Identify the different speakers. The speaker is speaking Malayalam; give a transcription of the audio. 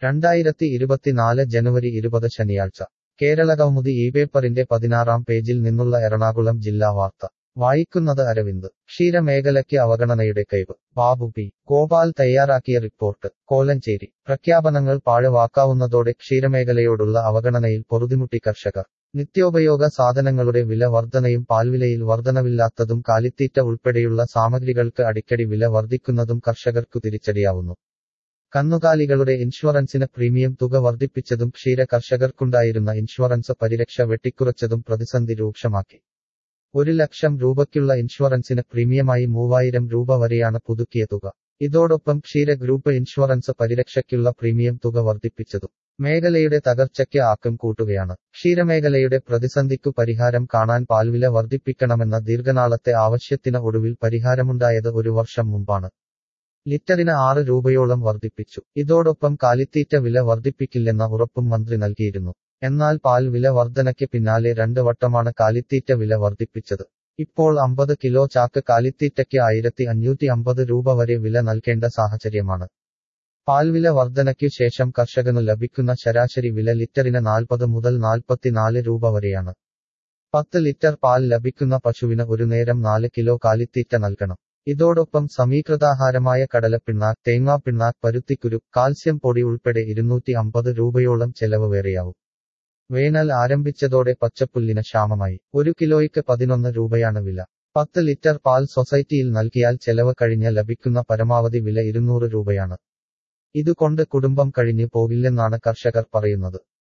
Speaker 1: രണ്ടായിരത്തി ഇരുപത്തിനാല് ജനുവരി ഇരുപത് ശനിയാഴ്ച കേരളകൗമുദി ഈ പേപ്പറിന്റെ പതിനാറാം പേജിൽ നിന്നുള്ള എറണാകുളം ജില്ലാ വാർത്ത വായിക്കുന്നത് അരവിന്ദ് ക്ഷീരമേഖലയ്ക്ക് അവഗണനയുടെ കൈവ് ബാബു പി ഗോപാൽ തയ്യാറാക്കിയ റിപ്പോർട്ട് കോലഞ്ചേരി പ്രഖ്യാപനങ്ങൾ പാഴവാക്കാവുന്നതോടെ ക്ഷീരമേഖലയോടുള്ള അവഗണനയിൽ പൊറുതിമുട്ടി കർഷകർ നിത്യോപയോഗ സാധനങ്ങളുടെ വില വർധനയും പാൽവിലയിൽ വർധനവില്ലാത്തതും കാലിത്തീറ്റ ഉൾപ്പെടെയുള്ള സാമഗ്രികൾക്ക് അടിക്കടി വില വർദ്ധിക്കുന്നതും കർഷകർക്കു തിരിച്ചടിയാവുന്നു കന്നുകാലികളുടെ ഇൻഷുറൻസിന് പ്രീമിയം തുക വർദ്ധിപ്പിച്ചതും ക്ഷീര കർഷകർക്കുണ്ടായിരുന്ന ഇൻഷുറൻസ് പരിരക്ഷ വെട്ടിക്കുറച്ചതും പ്രതിസന്ധി രൂക്ഷമാക്കി ഒരു ലക്ഷം രൂപയ്ക്കുള്ള ഇൻഷുറൻസിന് പ്രീമിയമായി മൂവായിരം രൂപ വരെയാണ് പുതുക്കിയ തുക ഇതോടൊപ്പം ക്ഷീര ഗ്രൂപ്പ് ഇൻഷുറൻസ് പരിരക്ഷയ്ക്കുള്ള പ്രീമിയം തുക വർദ്ധിപ്പിച്ചതും മേഖലയുടെ തകർച്ചയ്ക്ക് ആക്കം കൂട്ടുകയാണ് ക്ഷീരമേഖലയുടെ പ്രതിസന്ധിക്കു പരിഹാരം കാണാൻ പാൽവില വർദ്ധിപ്പിക്കണമെന്ന ദീർഘനാളത്തെ ആവശ്യത്തിന് ഒടുവിൽ പരിഹാരമുണ്ടായത് ഒരു വർഷം മുമ്പാണ് ലിറ്ററിന് ആറ് രൂപയോളം വർദ്ധിപ്പിച്ചു ഇതോടൊപ്പം കാലിത്തീറ്റ വില വർദ്ധിപ്പിക്കില്ലെന്ന ഉറപ്പും മന്ത്രി നൽകിയിരുന്നു എന്നാൽ പാൽ വില വർധനയ്ക്ക് പിന്നാലെ രണ്ട് വട്ടമാണ് കാലിത്തീറ്റ വില വർദ്ധിപ്പിച്ചത് ഇപ്പോൾ അമ്പത് കിലോ ചാക്ക് കാലിത്തീറ്റയ്ക്ക് ആയിരത്തി അഞ്ഞൂറ്റി അമ്പത് രൂപ വരെ വില നൽകേണ്ട സാഹചര്യമാണ് പാൽവില വർധനയ്ക്കു ശേഷം കർഷകനു ലഭിക്കുന്ന ശരാശരി വില ലിറ്ററിന് നാൽപ്പത് മുതൽ നാൽപ്പത്തിനാല് രൂപ വരെയാണ് പത്ത് ലിറ്റർ പാൽ ലഭിക്കുന്ന പശുവിന് ഒരു നേരം നാല് കിലോ കാലിത്തീറ്റ നൽകണം ഇതോടൊപ്പം സമീകൃതാഹാരമായ കടലപ്പിണ്ണാക്ക് തേങ്ങാപ്പിണ്ണാക്ക് പരുത്തിക്കുരു കാൽസ്യം പൊടി ഉൾപ്പെടെ ഇരുന്നൂറ്റി അമ്പത് രൂപയോളം ചെലവ് വേറെയാവും വേനൽ ആരംഭിച്ചതോടെ പച്ചപ്പുല്ലിന് ക്ഷാമമായി ഒരു കിലോയ്ക്ക് പതിനൊന്ന് രൂപയാണ് വില പത്ത് ലിറ്റർ പാൽ സൊസൈറ്റിയിൽ നൽകിയാൽ ചെലവ് കഴിഞ്ഞ് ലഭിക്കുന്ന പരമാവധി വില ഇരുന്നൂറ് രൂപയാണ് ഇതുകൊണ്ട് കുടുംബം കഴിഞ്ഞു പോകില്ലെന്നാണ് കർഷകർ പറയുന്നത്